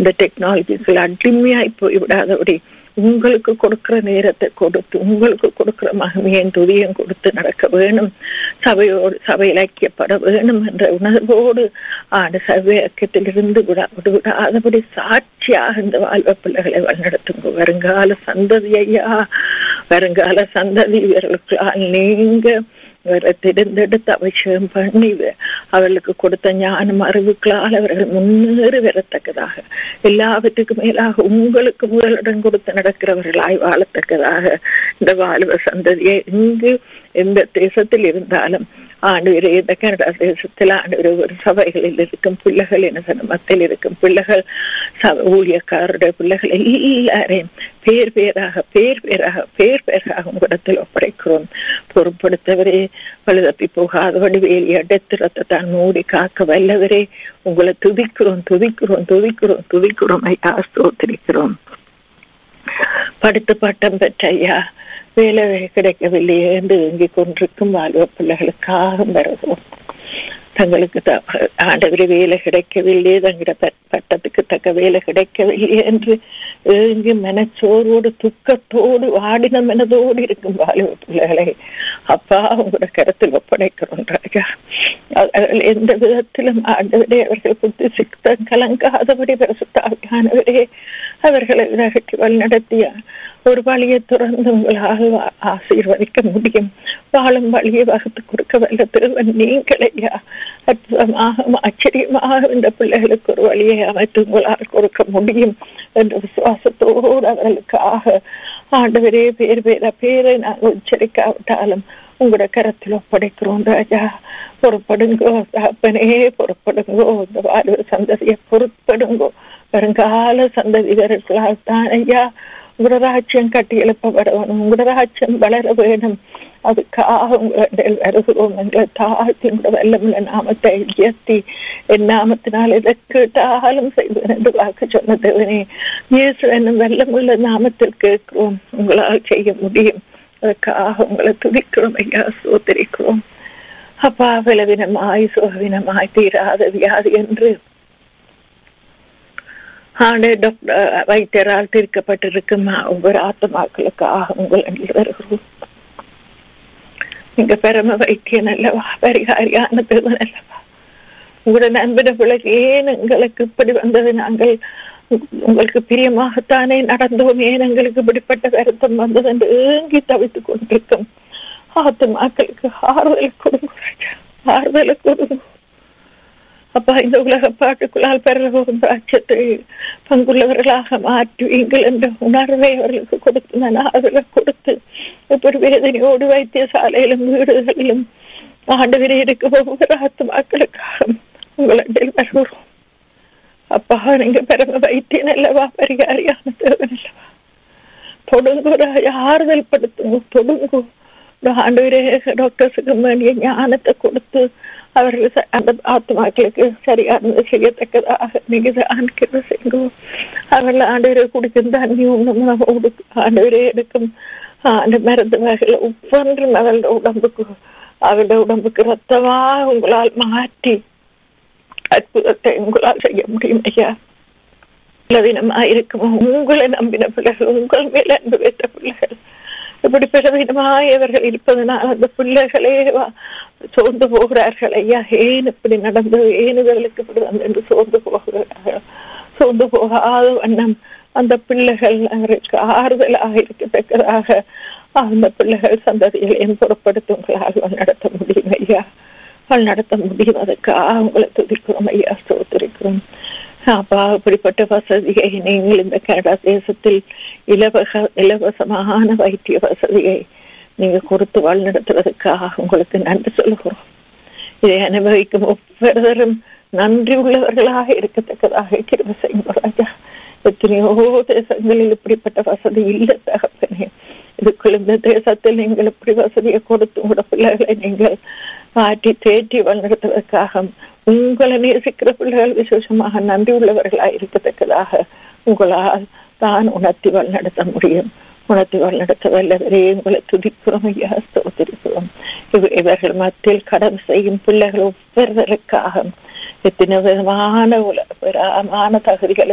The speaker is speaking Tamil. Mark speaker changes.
Speaker 1: இந்த டெக்னாலஜிஸ்ல அடிமையாய் போய் விடாதபடி உங்களுக்கு கொடுக்கிற நேரத்தை கொடுத்து உங்களுக்கு கொடுக்கிற மகிமையும் துதியும் கொடுத்து நடக்க வேணும் சபையோடு சபையில் ஐக்கியப்பட வேணும் என்ற உணர்வோடு ஆண்டு சபை ஐக்கியத்திலிருந்து விடா விடாதபடி சாட்சியாக இந்த வாழ்வ பிள்ளைகளை வழிநடத்துங்க வருங்கால சந்ததி ஐயா வருங்கால சந்ததி இவர்களுக்கு நீங்க அவரை தெரிந்தெடுத்து அபிஷேகம் பண்ணி அவர்களுக்கு கொடுத்த ஞானம் அறிவுகளால் அவர்கள் முன்னேறி வரத்தக்கதாக எல்லாவற்றுக்கும் மேலாக உங்களுக்கு முதலிடம் கொடுத்து நடக்கிறவர்களாய் வாழத்தக்கதாக இந்த வாழ்வ சந்ததியை இங்கு எந்த தேசத்தில் இருந்தாலும் ஆண்டு இந்த கனடா தேசத்தில் ஆண்டு ஒரு சபைகளில் இருக்கும் பிள்ளைகள் என்ன மத்தியில் இருக்கும் பிள்ளைகள் ஊழியக்காரருடைய பிள்ளைகள் எல்லாரையும் பேர் பேராக பேர் பேராக பேர் பேராக உங்களிடத்தில் ஒப்படைக்கிறோம் பொருட்படுத்தவரே பழுதப்பி போகாதபடி வேலி அடைத்து ரத்தத்தான் மூடி காக்க வல்லவரே உங்களை துதிக்கிறோம் துதிக்கிறோம் துதிக்கிறோம் துதிக்கிறோம் ஐயா ஸ்தோத்திரிக்கிறோம் படுத்து பட்டம் பெற்ற ஐயா வேலை கிடைக்கவில்லையே என்று இங்கே கொண்டிருக்கும் வாழ்வ பிள்ளைகளுக்காக வருவோம் தங்களுக்கு ஆண்டவரை வேலை கிடைக்கவில்லையே தங்கிட பட்டத்துக்கு தக்க வேலை கிடைக்கவில்லை என்று ஏங்கி மனச்சோர்வோடு துக்கத்தோடு வாடின மனதோடு இருக்கும் வாலிப பிள்ளைகளை அப்பா உங்களோட கருத்தில் ஒப்படைக்கிறோம் ராஜா எந்த விதத்திலும் ஆண்டவரே அவர்கள் புத்தி சிக்தம் கலங்காதபடி பிரசுத்தாவியானவரே அவர்களை விலகட்டி வழிநடத்திய ஒரு வழியை துறந்து உங்களால் ஆசீர்வதிக்க முடியும் வாழும் வழியை வகுத்து கொடுக்க வல்ல திருவன் நீங்களையா அற்புதமாக ஆச்சரியமாக இந்த பிள்ளைகளுக்கு ஒரு வழியை அமைத்து உங்களால் கொடுக்க முடியும் என்ற விசுவாசத்தோடு அவர்களுக்காக ஆண்டவரே பேர் பேர பேரை நாங்கள் உச்சரிக்காவிட்டாலும் உங்களோட கரத்தில் ஒப்படைக்கிறோம் ராஜா பொறுப்படுங்கோ அப்பனே பொறுப்படுங்கோ இந்த வாழ்வு சந்ததியை பொறுப்படுங்கோ வருங்கால சந்ததிகர்களால் தான் ஐயா உங்களோட ராஜ்யம் கட்டி எழுப்பப்பட வேணும் உங்களோட ராஜ்யம் வளர வேணும் அதுக்காக உங்களிடம் வருகிறோம் எங்களை தாழ்த்தி உங்களோட வெள்ளமுள்ள நாமத்தை உயர்த்தி என் நாமத்தினால் எதை கேட்டாலும் செய்வேன் என்று வாக்கு சொன்ன தேவனே இயேசு என்னும் வெள்ளமுள்ள நாமத்தில் கேட்கிறோம் உங்களால் செய்ய முடியும் அதுக்காக உங்களை துதிக்கிறோம் ஐயா சோதரிக்கிறோம் அப்பா விலவினமாய் சோகவினமாய் தீராத வியாதி என்று ஆண்டு டாக்டர் வைத்தியரால் தீர்க்கப்பட்டிருக்கும் ஒவ்வொரு ஆத்மாக்களுக்காக உங்கள் வருகிறோம் நீங்க பெரும வைத்தியன் அல்லவா பரிகாரியான தேவன் அல்லவா உங்களோட நண்பிட பிள்ளைக்கு ஏன் எங்களுக்கு இப்படி வந்தது நாங்கள் உங்களுக்கு பிரியமாகத்தானே நடந்தோம் ஏன் எங்களுக்கு இப்படிப்பட்ட வருத்தம் வந்தது என்று ஏங்கி தவித்துக் கொண்டிருக்கும் ஆத்மாக்களுக்கு ஆறுதலை கொடுங்க ஆறுதலை கொடுங்க அப்பா இந்த உலக பாட்டுக்குள்ளால் பெறவும் ராஜ்யத்தை பங்குள்ளவர்களாக மாற்றுவீங்கள் என்ற உணர்வை அவர்களுக்கு கொடுத்து நான் ஆதரவை கொடுத்து இப்படி வேதனையோடு வைத்தியசாலையிலும் வீடுகளிலும் ஆண்டு இருக்க ஒவ்வொரு ஆத்மாக்களுக்காக உங்களிடம் வருகிறோம் அப்பா நீங்க பெருமை வைத்தியன் அல்லவா பரிகாரியான தேவன் அல்லவா தொடுங்கோ ஆறுதல் படுத்துங்க தொடுங்கோ ஆண்டு டாக்டர்ஸுக்கு வேண்டிய ஞானத்தை கொடுத்து அவர்கள் அந்த ஆத்மாக்களுக்கு சரியானது செய்யத்தக்கதாக மிகுந்த ஆண்கிற செய்யும் அவர்கள் ஆண்டவரை குடிக்கும் தண்ணி உணவோடு ஆண்டவரே எடுக்கும் அந்த மருந்து வகையில் ஒவ்வொன்றும் அவருடைய உடம்புக்கு அவருடைய உடம்புக்கு ரத்தமா உங்களால் மாற்றி அற்புதத்தை உங்களால் செய்ய முடியும் ஐயா பலவீனமா இருக்கும் உங்களை நம்பின பிள்ளைகள் உங்கள் மேல அன்பு வைத்த பிள்ளைகள் இப்படி பலவீனமாய் அவர்கள் இருப்பதனால் அந்த பிள்ளைகளே சோர்ந்து போகிறார்கள் ஐயா ஏன் இப்படி நடந்தது ஏன் இவர்களுக்கு இப்படி வந்து என்று சோர்ந்து போகிறார்கள் சோர்ந்து போகாத வண்ணம் அந்த பிள்ளைகள் அவருக்கு ஆறுதலாக இருக்கத்தக்கதாக அந்த பிள்ளைகள் சந்ததிகளையும் புறப்படுத்துங்களால் நடத்த முடியும் ஐயா நடத்த முடியும் அதுக்காக உங்களை துதிக்கிறோம் ஐயா சோதரிக்கிறோம் அப்பா இப்படிப்பட்ட வசதியை நீங்கள் இந்த கனடா தேசத்தில் இலவச இலவசமான வைத்திய வசதியை நீங்க கொடுத்து வழிநடத்துவதற்காக உங்களுக்கு நன்றி சொல்லுகிறோம் இதை அனுபவிக்கும் ஒவ்வொருவரும் நன்றி உள்ளவர்களாக இருக்கத்தக்கதாக கிருப செய்யும் ராஜா எத்தனையோ தேசங்களில் இப்படிப்பட்ட வசதி இல்லை தகப்பனே இதுக்குள்ள இந்த தேசத்தில் நீங்கள் இப்படி வசதியை கொடுத்து உங்களோட பிள்ளைகளை நீங்கள் மாற்றி தேற்றி வழிநடத்துவதற்காக உங்களை நேசிக்கிற பிள்ளைகள் விசேஷமாக நன்றி உள்ளவர்களாக இருக்கத்தக்கதாக உங்களால் தான் உணர்த்தி வழிநடத்த முடியும் உணர்த்தி வழிநடத்த வல்லவரே உங்களை துதிக்கிறோம் ஐயா ஸ்தோத்திரிக்கிறோம் இவர்கள் மத்தியில் கடன் செய்யும் பிள்ளைகள் ஒவ்வொருவருக்காக எத்தனை விதமான உலகமான தகுதிகளை